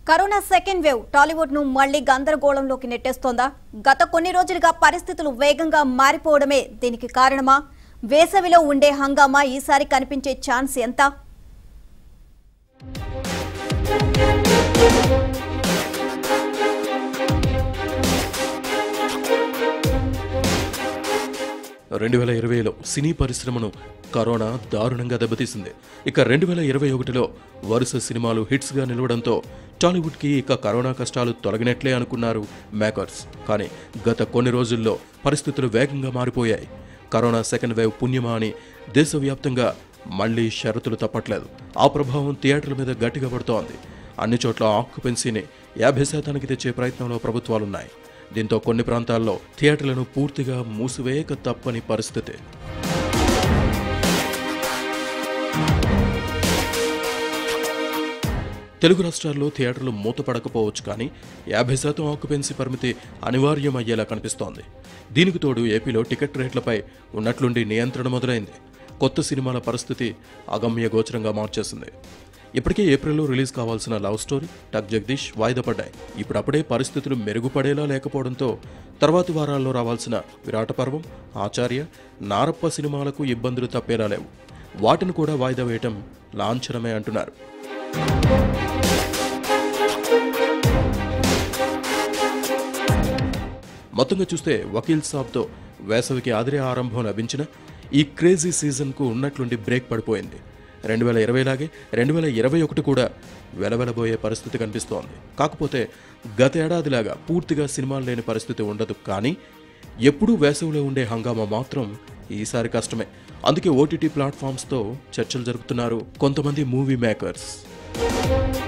corona second wave Tollywood ను మళ్లీ గందరగోళంలోకి నెట్టేస్తోందా గత కొన్ని రోజులుగా పరిస్థితులు వేగంగా మారిపోవడమే దీనికి కారణమా వేసవిలో ఉండే హంగామా ఈసారి కనిపించే ఛాన్స్ ఎంత రెండు వేల ఇరవైలో సినీ పరిశ్రమను కరోనా దారుణంగా దెబ్బతీసింది ఇక రెండు వేల ఇరవై ఒకటిలో వరుస సినిమాలు హిట్స్గా నిలవడంతో టాలీవుడ్కి ఇక కరోనా కష్టాలు తొలగినట్లే అనుకున్నారు మేకర్స్ కానీ గత కొన్ని రోజుల్లో పరిస్థితులు వేగంగా మారిపోయాయి కరోనా సెకండ్ వేవ్ పుణ్యమా అని దేశవ్యాప్తంగా మళ్లీ షరతులు తప్పట్లేదు ఆ ప్రభావం థియేటర్ల మీద గట్టిగా పడుతోంది అన్ని చోట్ల ఆక్యుపెన్సీని యాభై శాతానికి తెచ్చే ప్రయత్నంలో ప్రభుత్వాలున్నాయి దీంతో కొన్ని ప్రాంతాల్లో థియేటర్లను పూర్తిగా మూసివేయక తప్పని పరిస్థితి తెలుగు రాష్ట్రాల్లో థియేటర్లు మూతపడకపోవచ్చు కానీ యాభై శాతం ఆక్యుపెన్సీ పరిమితి అనివార్యం అయ్యేలా కనిపిస్తోంది దీనికి తోడు ఏపీలో టికెట్ రేట్లపై ఉన్నట్లుండి నియంత్రణ మొదలైంది కొత్త సినిమాల పరిస్థితి అగమ్య గోచరంగా మార్చేసింది ఇప్పటికే ఏప్రిల్లో రిలీజ్ కావాల్సిన లవ్ స్టోరీ టక్ జగదీష్ వాయిదా పడ్డాయి ఇప్పుడప్పుడే పరిస్థితులు మెరుగుపడేలా లేకపోవడంతో తర్వాతి వారాల్లో రావాల్సిన విరాట పర్వం ఆచార్య నారప్ప సినిమాలకు ఇబ్బందులు తప్పేలా లేవు వాటిని కూడా వాయిదా వేయటం లాంఛనమే అంటున్నారు మొత్తంగా చూస్తే వకీల్ సాబ్తో వేసవికి ఆదిరే ఆరంభం లభించిన ఈ క్రేజీ సీజన్కు ఉన్నట్లుండి బ్రేక్ పడిపోయింది రెండు వేల ఇరవైలాగే రెండు వేల ఇరవై ఒకటి కూడా వెలవెలబోయే పరిస్థితి కనిపిస్తోంది కాకపోతే గత ఏడాదిలాగా పూర్తిగా సినిమాలు లేని పరిస్థితి ఉండదు కానీ ఎప్పుడూ వేసవిలో ఉండే హంగామా మాత్రం ఈసారి కష్టమే అందుకే ఓటీటీ ప్లాట్ఫామ్స్తో చర్చలు జరుపుతున్నారు కొంతమంది మూవీ మేకర్స్